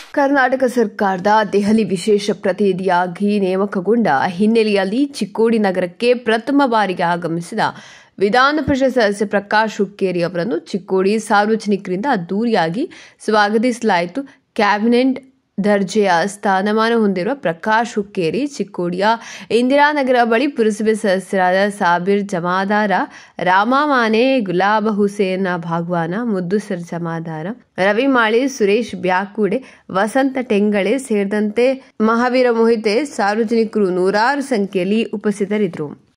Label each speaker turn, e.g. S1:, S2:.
S1: ಕರ್ನಾಟಕ ಸರ್ಕಾರದ ದೆಹಲಿ ವಿಶೇಷ ಪ್ರತಿನಿಧಿಯಾಗಿ ನೇಮಕಗೊಂಡ ಹಿನ್ನೆಲೆಯಲ್ಲಿ ಚಿಕ್ಕೋಡಿ ನಗರಕ್ಕೆ ಪ್ರಥಮ ಬಾರಿಗೆ ಆಗಮಿಸಿದ ವಿಧಾನ ಪರಿಷತ್ ಸದಸ್ಯ ಪ್ರಕಾಶ್ ಹುಕ್ಕೇರಿ ಅವರನ್ನು ಚಿಕ್ಕೋಡಿ ಸಾರ್ವಜನಿಕರಿಂದ ಅದ್ದೂರಿಯಾಗಿ ಸ್ವಾಗತಿಸಲಾಯಿತು ಕ್ಯಾಬಿನೆಟ್ ದರ್ಜೆಯ ಸ್ಥಾನಮಾನ ಹೊಂದಿರುವ ಪ್ರಕಾಶ್ ಹುಕ್ಕೇರಿ ಚಿಕ್ಕೋಡಿಯ ಇಂದಿರಾನಗರ ಬಳಿ ಪುರಸಭೆ ಸದಸ್ಯರಾದ ಸಾಬೀರ್ ಜಮಾದಾರ ರಾಮಾ ಮಾನೆ ಗುಲಾಬ ಹುಸೇನ್ ಭಾಗ್ವಾನ ಮುದ್ದುಸರ್ ಜಮಾದಾರ ರವಿ ಮಾಳಿ ಸುರೇಶ್ ಬ್ಯಾಕುಡೆ ವಸಂತ ಟೆಂಗಳೆ ಸೇರಿದಂತೆ ಮಹಾವೀರ ಮೊಹಿತೆ ಸಾರ್ವಜನಿಕರು ನೂರಾರು ಸಂಖ್ಯೆಯಲ್ಲಿ ಉಪಸ್ಥಿತರಿದ್ದರು